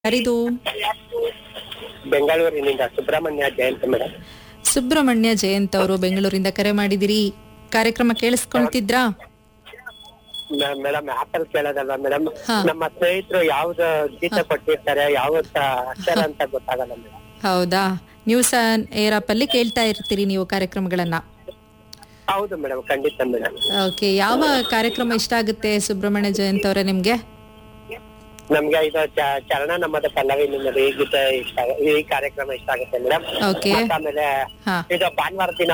ಯಾರಿದು ಬೆಂಗಳೂರಿನಿಂದ ಸುಬ್ರಹ್ಮಣ್ಯ ಜಯಂತ್ ಮೇಡಮ್ ಸುಬ್ರಹ್ಮಣ್ಯ ಜಯಂತ್ ಅವರು ಬೆಂಗಳೂರಿಂದ ಕರೆ ಮಾಡಿದಿರಿ ಕಾರ್ಯಕ್ರಮ ಕೇಳಿಸ್ಕೊಂತಿದ್ರಾ ಮೇಡಮ್ ಆಪಲ್ ಕೇಳೋದಲ್ವಾ ಮೇಡಮ್ ಹಾ. ನಮ್ಮ ಸ್ನೇಹಿತರು ಯಾವ್ದು ಗೀತ ಕೊಟ್ಟಿರ್ತಾರೆ ಯಾವ ಅಕ್ಷರ ಅಂತ ಗೊತ್ತಾಗಲ್ಲ ಮೇಡಮ್ ಹೌದಾ ನ್ಯೂಸ್ ಏರ್ ಆಪ್ ಅಲ್ಲಿ ಕೇಳ್ತಾ ಇರ್ತೀರಿ ನೀವು ಕಾರ್ಯಕ್ರಮಗಳನ್ನ ಹೌದು ಮೇಡಮ್ ಖಂಡಿತ ಮೇಡಮ್ ಓಕೆ ಯಾವ ಕಾರ್ಯಕ್ರಮ ಇಷ್ಟ ಆಗುತ್ತೆ ಸುಬ್ರಹ್ಮಣ್ಯ ಜಯಂತ್ ಅವರೇ ನಿಮ್ಗೆ ನಮ್ಗೆ ಇದು ಚ- ಚರಣ ನಮ್ಮದ ಪಲ್ಲವಿ ನಿಮ್ಮದು ಈ ಗೀತೆ ಇಷ್ಟ ಆಗ- ಈ ಕಾರ್ಯಕ್ರಮ ಇಷ್ಟ ಆಗುತ್ತೆ ಮೇಡಮ್ ಓಕೆ ಆಮೇಲೆ ಹಾ ಇದು ಭಾನುವಾರ ದಿನ